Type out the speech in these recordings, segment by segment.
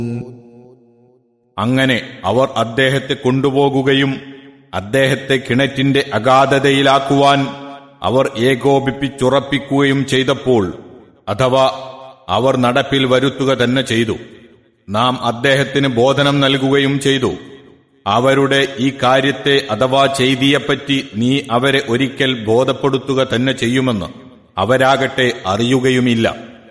അങ്ങനെ അവർ അദ്ദേഹത്തെ കൊണ്ടുപോകുകയും അദ്ദേഹത്തെ കിണറ്റിന്റെ അഗാധതയിലാക്കുവാൻ അവർ ഏകോപിപ്പിച്ചുറപ്പിക്കുകയും ചെയ്തപ്പോൾ അഥവാ അവർ നടപ്പിൽ വരുത്തുക തന്നെ ചെയ്തു നാം അദ്ദേഹത്തിന് ബോധനം നൽകുകയും ചെയ്തു അവരുടെ ഈ കാര്യത്തെ അഥവാ ചെയ്തിയെപ്പറ്റി നീ അവരെ ഒരിക്കൽ ബോധപ്പെടുത്തുക തന്നെ ചെയ്യുമെന്ന് അവരാകട്ടെ അറിയുകയുമില്ല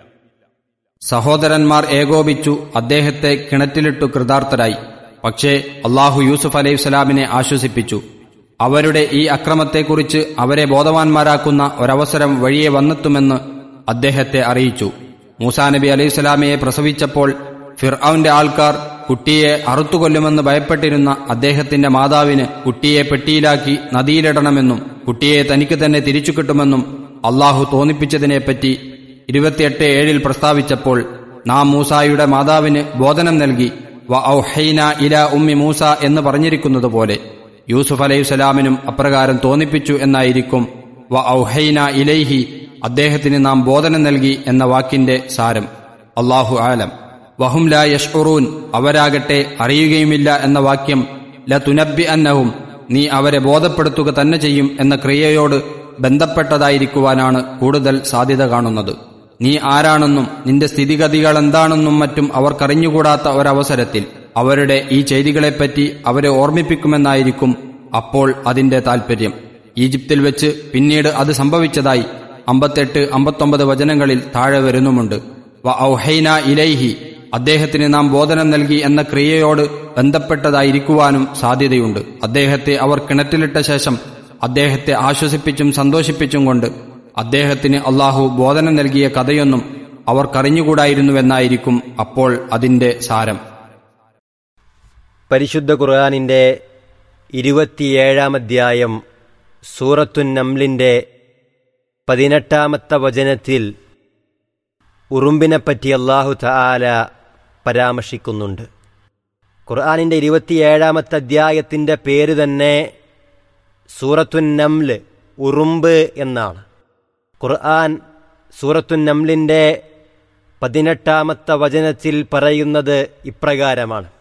സഹോദരന്മാർ ഏകോപിച്ചു അദ്ദേഹത്തെ കിണറ്റിലിട്ടു കൃതാർത്ഥരായി പക്ഷേ അള്ളാഹു യൂസുഫ് അലൈഹിസ്സലാമിനെ ആശ്വസിപ്പിച്ചു അവരുടെ ഈ അക്രമത്തെക്കുറിച്ച് അവരെ ബോധവാന്മാരാക്കുന്ന ഒരവസരം വഴിയെ വന്നെത്തുമെന്ന് അദ്ദേഹത്തെ അറിയിച്ചു മൂസാ നബി അലൈഹിസ്സലാമയെ പ്രസവിച്ചപ്പോൾ ഫിർഔന്റെ ആൾക്കാർ കുട്ടിയെ അറുത്തുകൊല്ലുമെന്ന് ഭയപ്പെട്ടിരുന്ന അദ്ദേഹത്തിന്റെ മാതാവിന് കുട്ടിയെ പെട്ടിയിലാക്കി നദിയിലിടണമെന്നും കുട്ടിയെ തനിക്ക് തന്നെ തിരിച്ചു കിട്ടുമെന്നും അള്ളാഹു തോന്നിപ്പിച്ചതിനെപ്പറ്റി ഇരുപത്തിയെട്ട് ഏഴിൽ പ്രസ്താവിച്ചപ്പോൾ നാം മൂസായുടെ മാതാവിന് ബോധനം നൽകി വ ഔഹൈന ഇല ഉമ്മി മൂസ എന്ന് പറഞ്ഞിരിക്കുന്നത് പോലെ യൂസുഫ് അലൈഹിസ്സലാമിനും അപ്രകാരം തോന്നിപ്പിച്ചു എന്നായിരിക്കും വ ഔഹൈന ഇലൈഹി അദ്ദേഹത്തിന് നാം ബോധനം നൽകി എന്ന വാക്കിന്റെ സാരം അള്ളാഹു ആലം വഹും ലാ യഷ്ഉറൂൻ അവരാകട്ടെ അറിയുകയുമില്ല എന്ന വാക്യം ല തുനബി അന്നഹും നീ അവരെ ബോധപ്പെടുത്തുക തന്നെ ചെയ്യും എന്ന ക്രിയയോട് ബന്ധപ്പെട്ടതായിരിക്കുവാനാണ് കൂടുതൽ സാധ്യത കാണുന്നത് നീ ആരാണെന്നും നിന്റെ സ്ഥിതിഗതികൾ എന്താണെന്നും മറ്റും അവർക്കറിഞ്ഞുകൂടാത്ത ഒരവസരത്തിൽ അവരുടെ ഈ ചെയ്തികളെപ്പറ്റി അവരെ ഓർമ്മിപ്പിക്കുമെന്നായിരിക്കും അപ്പോൾ അതിന്റെ താൽപ്പര്യം ഈജിപ്തിൽ വെച്ച് പിന്നീട് അത് സംഭവിച്ചതായി അമ്പത്തെട്ട് അമ്പത്തൊമ്പത് വചനങ്ങളിൽ താഴെ വരുന്നുമുണ്ട് വ ഔഹൈന ഇലൈഹി അദ്ദേഹത്തിന് നാം ബോധനം നൽകി എന്ന ക്രിയയോട് ബന്ധപ്പെട്ടതായിരിക്കുവാനും സാധ്യതയുണ്ട് അദ്ദേഹത്തെ അവർ കിണറ്റിലിട്ട ശേഷം അദ്ദേഹത്തെ ആശ്വസിപ്പിച്ചും സന്തോഷിപ്പിച്ചും കൊണ്ട് അദ്ദേഹത്തിന് അള്ളാഹു ബോധനം നൽകിയ കഥയൊന്നും അവർക്കറിഞ്ഞുകൂടായിരുന്നുവെന്നായിരിക്കും അപ്പോൾ അതിന്റെ സാരം പരിശുദ്ധ ഖുർആാനിൻ്റെ ഇരുപത്തിയേഴാം അധ്യായം സൂറത്തുൻ നംലിൻ്റെ പതിനെട്ടാമത്തെ വചനത്തിൽ ഉറുമ്പിനെപ്പറ്റി അള്ളാഹു തആല പരാമർശിക്കുന്നുണ്ട് ഖുർആാനിൻ്റെ ഇരുപത്തിയേഴാമത്തെ അധ്യായത്തിൻ്റെ പേര് തന്നെ സൂറത്തുൻ നംല് ഉറുമ്പ് എന്നാണ് ഖുർആൻ സൂറത്തുൻ നംലിൻ്റെ പതിനെട്ടാമത്തെ വചനത്തിൽ പറയുന്നത് ഇപ്രകാരമാണ്